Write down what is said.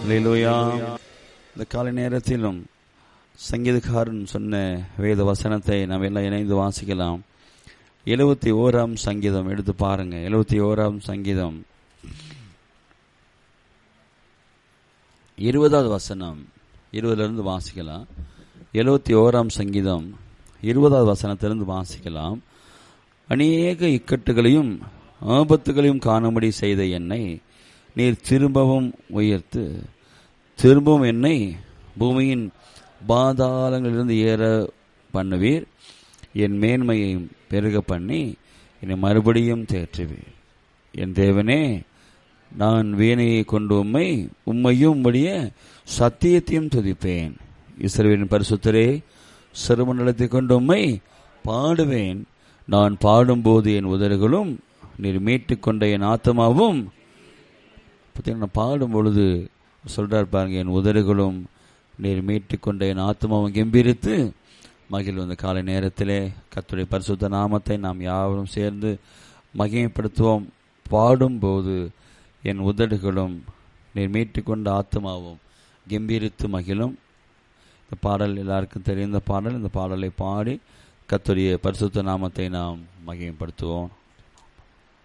அல்லேலூயா இந்த காலை நேரத்திலும் சங்கீதக்காரன் சொன்ன வேத வசனத்தை நாம் எல்லாம் இணைந்து வாசிக்கலாம் எழுபத்தி ஓராம் சங்கீதம் எடுத்து பாருங்க எழுபத்தி ஓராம் சங்கீதம் இருபதாவது வசனம் இருபதுல இருந்து வாசிக்கலாம் எழுபத்தி ஓராம் சங்கீதம் இருபதாவது வசனத்திலிருந்து வாசிக்கலாம் அநேக இக்கட்டுகளையும் ஆபத்துகளையும் காணும்படி செய்த என்னை நீர் திரும்பவும் உயர்த்து திரும்பவும் என்னை பூமியின் பாதாளங்களிலிருந்து ஏற பண்ணுவீர் என் மேன்மையை பெருக பண்ணி என்னை மறுபடியும் தேற்றுவீர் என் தேவனே நான் வீணையை கொண்டு உம்மை உம்மையும் உம்முடைய சத்தியத்தையும் துதிப்பேன் இஸ்ரவேலின் பரிசுத்தரே சிறுமண்டலத்தை கொண்டு உம்மை பாடுவேன் நான் பாடும்போது என் உதடுகளும் நீர் மீட்டுக் கொண்ட என் ஆத்மாவும் பார்த்தீங்கன்னா பாடும் பொழுது சொல்றார் பாருங்க என் உதடுகளும் நீர் மீட்டுக் கொண்ட என் ஆத்மாவும் கெம்பீரித்து மகிழ் வந்த காலை நேரத்திலே கத்துடைய பரிசுத்த நாமத்தை நாம் யாவரும் சேர்ந்து மகிமைப்படுத்துவோம் பாடும்போது என் உதடுகளும் நீர் மீட்டுக் கொண்ட ஆத்மாவும் கெம்பீரித்து மகிழும் இந்த பாடல் எல்லாருக்கும் தெரிந்த பாடல் இந்த பாடலை பாடி கத்துடைய பரிசுத்த நாமத்தை நாம் மகிமைப்படுத்துவோம்